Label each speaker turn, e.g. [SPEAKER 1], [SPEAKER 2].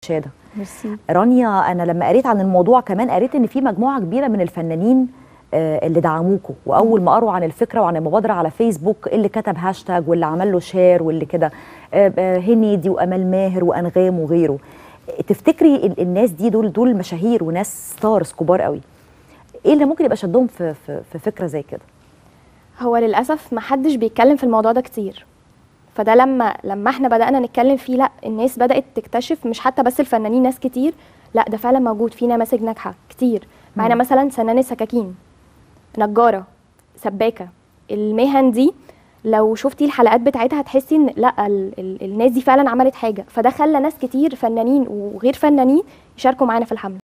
[SPEAKER 1] شهاده
[SPEAKER 2] ميرسي
[SPEAKER 1] رانيا انا لما قريت عن الموضوع كمان قريت ان في مجموعه كبيره من الفنانين آه، اللي دعموكوا واول ما قروا عن الفكره وعن المبادره على فيسبوك اللي كتب هاشتاج واللي عمل له شير واللي كده آه، آه، هنيدي وامال ماهر وانغام وغيره تفتكري ال- الناس دي دول دول مشاهير وناس ستارز كبار قوي ايه اللي ممكن يبقى شدهم في في, في فكره زي كده
[SPEAKER 2] هو للاسف ما حدش بيتكلم في الموضوع ده كتير فده لما لما احنا بدانا نتكلم فيه لا الناس بدات تكتشف مش حتى بس الفنانين ناس كتير لا ده فعلا موجود في نماذج ناجحه كتير معانا
[SPEAKER 1] مم.
[SPEAKER 2] مثلا سنان السكاكين نجاره سباكه المهن دي لو شفتي الحلقات بتاعتها هتحسي ان لا ال ال الناس دي فعلا عملت حاجه فده خلى ناس كتير فنانين وغير فنانين يشاركوا معانا في الحمله